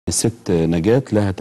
الست نجاة لها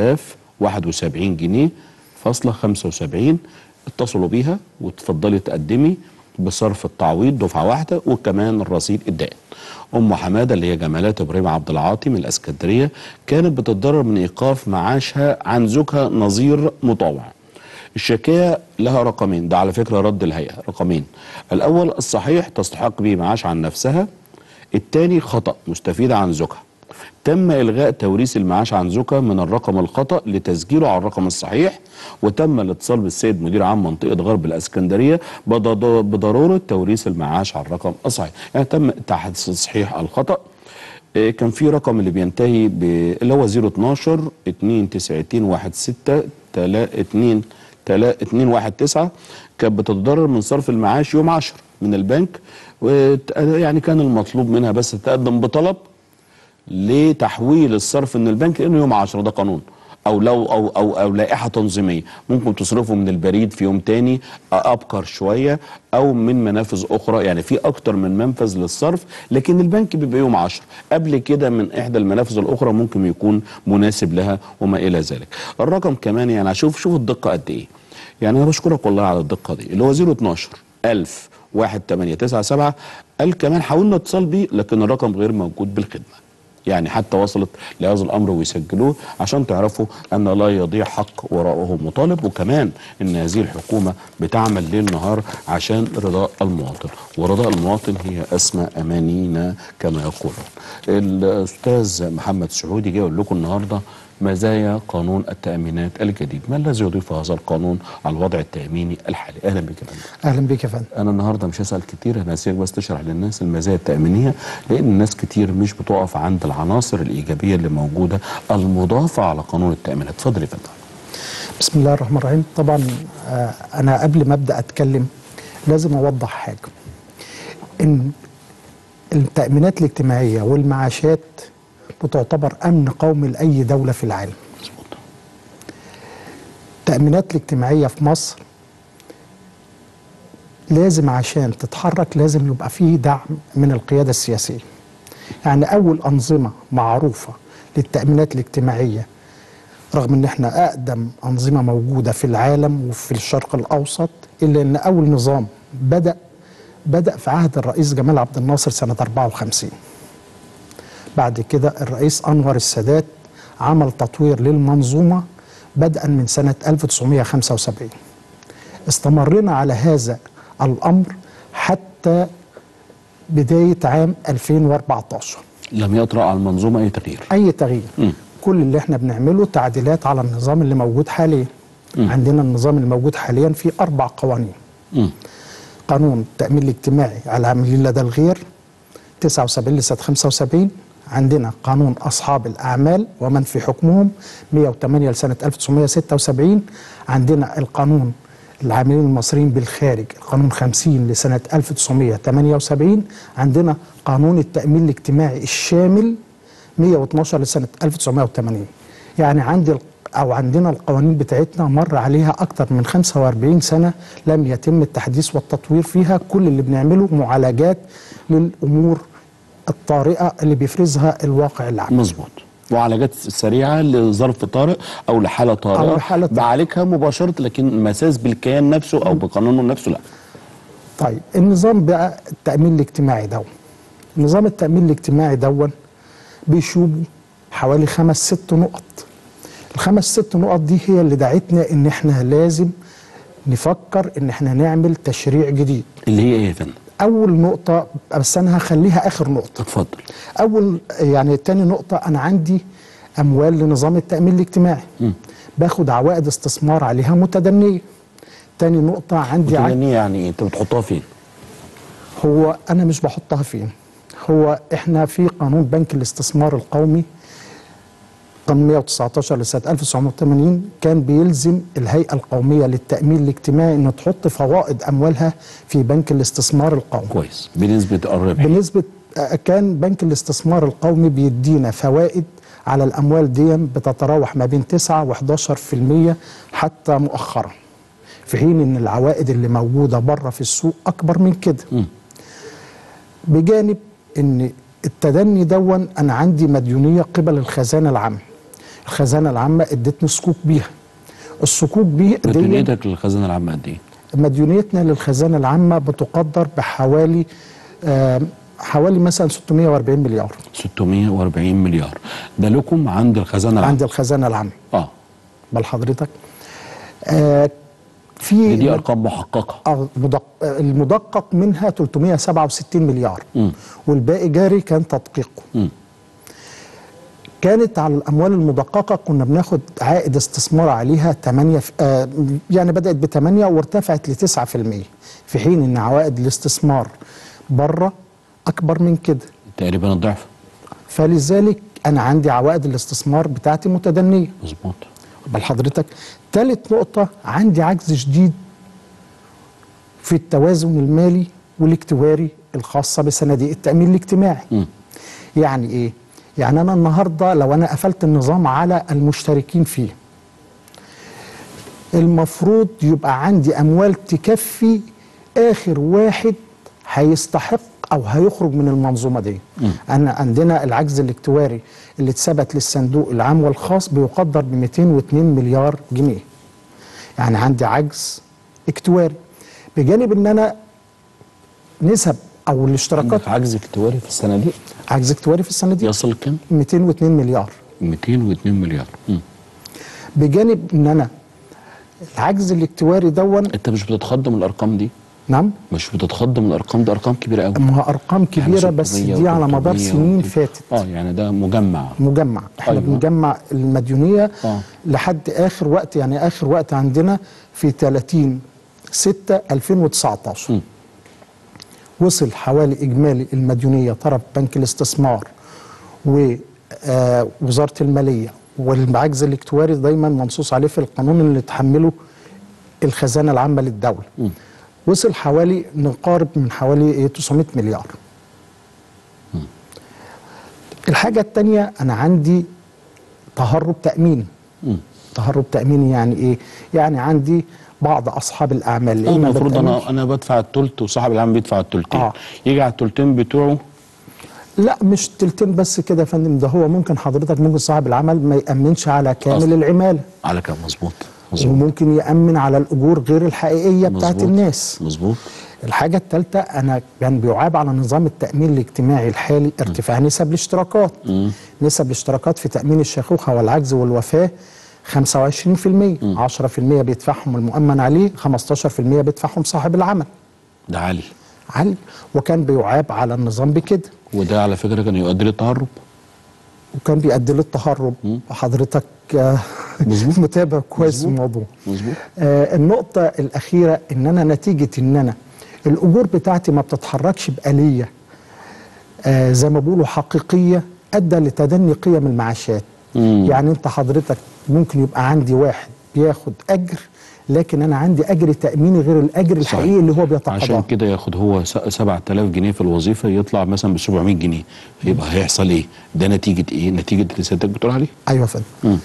3071 جنيه فاصلة 75 اتصلوا بيها وتفضلي تقدمي بصرف التعويض دفعة واحدة وكمان الرصيد الدائم أم حمادة اللي هي جمالات إبراهيم عبد العاطي من الأسكندرية كانت بتتضرر من إيقاف معاشها عن زوجها نظير مطوع الشكاية لها رقمين ده على فكرة رد الهيئة رقمين الأول الصحيح تستحق به معاش عن نفسها الثاني خطأ مستفيدة عن زوجها تم إلغاء توريث المعاش عن زوجها من الرقم الخطأ لتسجيله على الرقم الصحيح وتم الاتصال بالسيد مدير عام منطقة غرب الإسكندرية بض- بضرورة توريث المعاش على الرقم الصحيح يعني تم تحديث تصحيح الخطأ إيه، كان في رقم اللي بينتهي ب اللي هو 012 292 16 2 219 كانت بتتضرر من صرف المعاش يوم 10 من البنك وت- يعني كان المطلوب منها بس تقدم بطلب لتحويل الصرف من البنك لانه يوم 10 ده قانون او لو او او او لائحه تنظيميه ممكن تصرفه من البريد في يوم تاني ابكر شويه او من منافذ اخرى يعني في اكتر من منفذ للصرف لكن البنك بيبقى يوم 10 قبل كده من احدى المنافذ الاخرى ممكن يكون مناسب لها وما الى ذلك الرقم كمان يعني شوف شوف الدقه قد ايه يعني انا بشكرك والله على الدقه دي اللي هو 012 1000 1897 قال كمان حاولنا اتصال بيه لكن الرقم غير موجود بالخدمه يعني حتى وصلت لهذا الامر ويسجلوه عشان تعرفوا ان لا يضيع حق وراءه مطالب وكمان ان هذه الحكومه بتعمل ليل نهار عشان رضاء المواطن ورضاء المواطن هي اسمى امانينا كما يقولون. الاستاذ محمد سعودي جاي يقول لكم النهارده مزايا قانون التامينات الجديد، ما الذي يضيف هذا القانون على الوضع التاميني الحالي؟ اهلا بك يا فندم. اهلا بك يا فندم انا النهارده مش هسال كتير انا هسيبك بس تشرح للناس المزايا التامينيه لان الناس كتير مش بتقف عند العناصر الايجابيه اللي موجوده المضافه على قانون التامينات اتفضل يا فندم بسم الله الرحمن الرحيم طبعا آه، انا قبل ما ابدا اتكلم لازم اوضح حاجه ان التامينات الاجتماعيه والمعاشات بتعتبر امن قومي لاي دوله في العالم مظبوط التامينات الاجتماعيه في مصر لازم عشان تتحرك لازم يبقى فيه دعم من القياده السياسيه يعني اول انظمه معروفه للتامينات الاجتماعيه رغم ان احنا اقدم انظمه موجوده في العالم وفي الشرق الاوسط الا ان اول نظام بدا بدا في عهد الرئيس جمال عبد الناصر سنه 54 بعد كده الرئيس انور السادات عمل تطوير للمنظومه بدءا من سنه 1975 استمرنا على هذا الامر حتى بدايه عام 2014 لم يطرا على المنظومه اي تغيير اي تغيير مم. كل اللي احنا بنعمله تعديلات على النظام اللي موجود حاليا عندنا النظام اللي موجود حاليا فيه اربع قوانين مم. قانون التامين الاجتماعي على العاملين لدى الغير 79 لسنه 75 عندنا قانون اصحاب الاعمال ومن في حكمهم 108 لسنه 1976 عندنا القانون العاملين المصريين بالخارج القانون 50 لسنه 1978 عندنا قانون التامين الاجتماعي الشامل 112 لسنه 1980 يعني عندي ال- او عندنا القوانين بتاعتنا مر عليها اكتر من 45 سنه لم يتم التحديث والتطوير فيها كل اللي بنعمله معالجات للامور الطارئه اللي بيفرزها الواقع العام مظبوط معالجات سريعه لظرف طارئ او لحاله طارئه أو لحالة طارئة. بعالجها مباشره لكن مساس بالكيان نفسه او بقانونه نفسه لا طيب النظام بقى التأمين الاجتماعي دون نظام التأمين الاجتماعي دون بيشوبه حوالي خمس ست نقط الخمس ست نقط دي هي اللي دعتنا ان احنا لازم نفكر ان احنا نعمل تشريع جديد اللي هي ايه يا فندم اول نقطة بس انا هخليها اخر نقطة اتفضل اول يعني تاني نقطة انا عندي اموال لنظام التأمين الاجتماعي باخد عوائد استثمار عليها متدنية تاني نقطة عندي عائد متدنية يعني ايه انت بتحطها فين هو انا مش بحطها فين هو احنا في قانون بنك الاستثمار القومي قانون 119 لسنه 1980 كان بيلزم الهيئه القوميه للتامين الاجتماعي ان تحط فوائد اموالها في بنك الاستثمار القومي كويس بنسبه الربح بنسبه آه، كان بنك الاستثمار القومي بيدينا فوائد على الاموال دي بتتراوح ما بين 9 و11% حتى مؤخرا في حين ان العوائد اللي موجوده بره في السوق اكبر من كده بجانب ان التدني دون انا عندي مديونيه قبل الخزانه العامه الخزانه العامه ادتني صكوك بيها الصكوك بيه دي مديونيتك للخزانه العامه قد ايه؟ مديونيتنا للخزانه العامه بتقدر بحوالي آه حوالي مثلا 640 مليار 640 مليار ده لكم عند الخزانه العامه عند الخزانه العامه اه بل حضرتك آه دي, في دي ارقام محققه آه، مدق- آه، المدقق منها 367 مليار مم. والباقي جاري كان تدقيقه مم. كانت على الاموال المدققه كنا بناخد عائد استثمار عليها 8 في آه يعني بدات ب 8 وارتفعت ل 9% في حين ان عوائد الاستثمار بره اكبر من كده تقريبا الضعف فلذلك انا عندي عوائد الاستثمار بتاعتي متدنيه مظبوط بل حضرتك ثالث نقطة عندي عجز شديد في التوازن المالي والاكتواري الخاصة بصناديق التأمين الاجتماعي مم. يعني ايه؟ يعني انا النهاردة لو انا قفلت النظام على المشتركين فيه المفروض يبقى عندي اموال تكفي اخر واحد هيستحق او هيخرج من المنظومه دي انا عندنا العجز الاكتواري اللي اتثبت للصندوق العام والخاص بيقدر ب 202 مليار جنيه يعني عندي عجز اكتواري بجانب ان انا نسب او الاشتراكات عندك عجز اكتواري في الصناديق عجز اكتواري في الصناديق يصل كام؟ 202 مليار 202 مليار مم. بجانب ان انا العجز الاكتواري دون انت مش بتتخض من الارقام دي نعم مش بتتخض من الارقام دي ارقام كبيره قوي ما هو ارقام كبيره يعني بس 600 دي على مدار و300 سنين و- فاتت اه يعني ده مجمع مجمع احنا أيوة. أيوة. بنجمع المديونيه آه. لحد اخر وقت يعني اخر وقت عندنا في 30 6 2019 م. وصل حوالي اجمالي المديونيه طرف بنك الاستثمار ووزاره الماليه والعجز الاكتواري دايما منصوص عليه في القانون اللي تحمله الخزانه العامه للدوله م. وصل حوالي نقارب من حوالي إيه 900 مليار الحاجة التانية أنا عندي تهرب تأميني مم. تهرب تأميني يعني إيه؟ يعني عندي بعض أصحاب الأعمال آه، اللي ما المفروض بتأمنش- انا انا بدفع التلت وصاحب العام بيدفع التلتين آه. يجي على التلتين بتوعه لا مش تلتين بس كده يا فندم ده هو ممكن حضرتك ممكن صاحب العمل ما يأمنش على كامل أصلاً. العمالة على كام مظبوط مظبوط وممكن يأمن على الأجور غير الحقيقية بتاعت مظبوط. الناس مظبوط الحاجة الثالثة أنا كان بيعاب على نظام التأمين الاجتماعي الحالي ارتفاع نسب الاشتراكات نسب الاشتراكات في تأمين الشيخوخة والعجز والوفاة 25% 10% بيدفعهم المؤمن عليه 15% بيدفعهم صاحب العمل ده عالي عالي وكان بيعاب على النظام بكده وده على فكره كان يؤدي للتهرب وكان بيؤدي للتهرب وحضرتك آه، مظبوط. متابع كويس مظبوط. الموضوع مظبوط آه النقطة الأخيرة إن أنا نتيجة إن أنا الأجور بتاعتي ما بتتحركش بآلية آه زي ما بيقولوا حقيقية أدى لتدني قيم المعاشات مم. يعني أنت حضرتك ممكن يبقى عندي واحد بياخد أجر لكن أنا عندي أجر تأميني غير الأجر صحيح. الحقيقي اللي هو عشان بيتقاضاه كده ياخد هو س- 7000 جنيه في الوظيفه يطلع مثلا ب 700 جنيه يبقى هيحصل ايه؟ ده نتيجه ايه؟ نتيجه اللي سيادتك بتقول عليه أيوة يا فندم مم.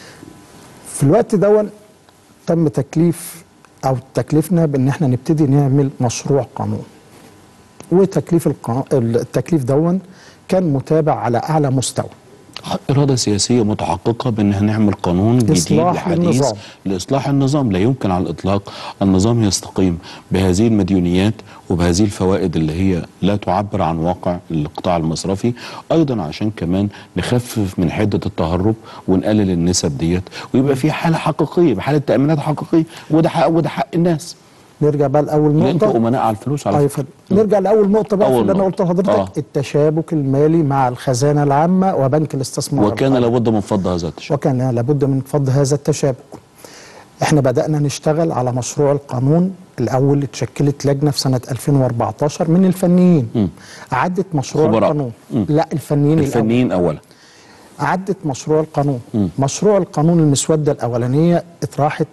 في الوقت دون تم تكليف او تكليفنا بان احنا نبتدي نعمل مشروع قانون وتكليف القا... التكليف دون كان متابع على اعلى مستوى إرادة سياسية متحققة بأن هنعمل قانون جديد إصلاح لحديث للنظام. لإصلاح النظام لا يمكن على الإطلاق النظام يستقيم بهذه المديونيات وبهذه الفوائد اللي هي لا تعبر عن واقع القطاع المصرفي أيضا عشان كمان نخفف من حدة التهرب ونقلل النسب ديت ويبقى في حالة حقيقية بحالة تأمينات حقيقية وده حق وده حق الناس نرجع بقى لاول لأن انتوا نقطه أمناء على الفلوس على أيوة فكرة فندم. نرجع لاول نقطه بقى في أول اللي انا نقطة. قلته لحضرتك آه. التشابك المالي مع الخزانه العامه وبنك الاستثمار وكان القومي. لابد من فض هذا التشابك وكان لابد من فض هذا التشابك احنا بدأنا نشتغل على مشروع القانون الأول اتشكلت لجنة في سنة 2014 من الفنيين مم. أعدت مشروع خبراء. القانون مم. لا الفنيين الأول الفنيين أولا أعدت مشروع القانون مم. مشروع القانون المسودة الأولانية اتراحت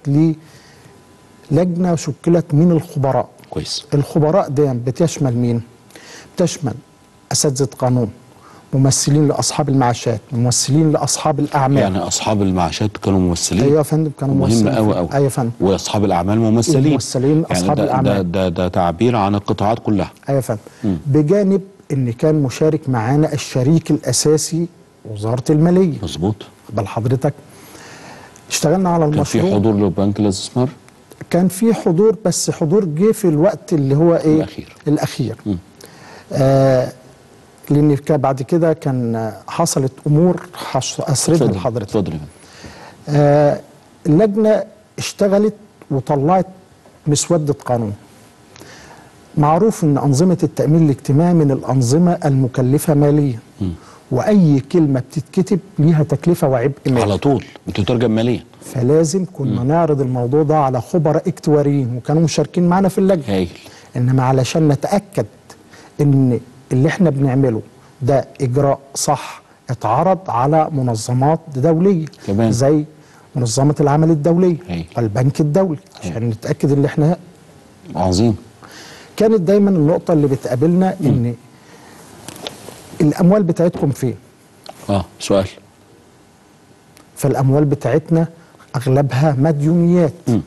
للجنة شكلت من الخبراء كويس الخبراء دي بتشمل مين؟ بتشمل أساتذة قانون ممثلين لأصحاب المعاشات ممثلين لأصحاب الأعمال يعني أصحاب المعاشات كانوا ممثلين ايوه يا فندم كانوا مهم ممثلين قوي في- قوي ايوه يا فندم واصحاب الاعمال ممثلين الممثلين يعني أصحاب ده الأعمال. ده, ده ده تعبير عن القطاعات كلها ايوه يا فندم بجانب ان كان مشارك معانا الشريك الاساسي وزاره الماليه مظبوط بل حضرتك اشتغلنا على كان في المشروع حضور لبنك الاستثمار كان في حضور بس حضور جه في الوقت اللي هو ايه الأخير. الاخير آه لان كان بعد كده كان حصلت امور حص- اسردها اتفضل لحضرتك اتفضل يا فندم. آه اللجنه اشتغلت وطلعت مسوده قانون معروف ان انظمه التامين الاجتماعي من الانظمه المكلفه ماليا واي كلمه بتتكتب ليها تكلفه وعبء مالي على طول بتترجم ماليا فلازم كنا نعرض الموضوع ده على خبراء اكتواريين وكانوا مشاركين معانا في اللجنه هايل انما علشان نتاكد ان اللي احنا بنعمله ده اجراء صح اتعرض على منظمات دوليه تمام. زي منظمه العمل الدوليه هايل. والبنك الدولي عشان نتاكد ان احنا عظيم كانت دايما النقطه اللي بتقابلنا ان الاموال بتاعتكم فين اه سؤال فالاموال بتاعتنا اغلبها مديونيات مم.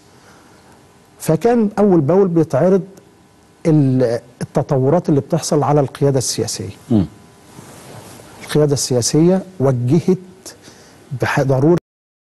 فكان اول باول بيتعرض ال- التطورات اللي بتحصل على القياده السياسيه مم. القياده السياسيه وجهت بضروره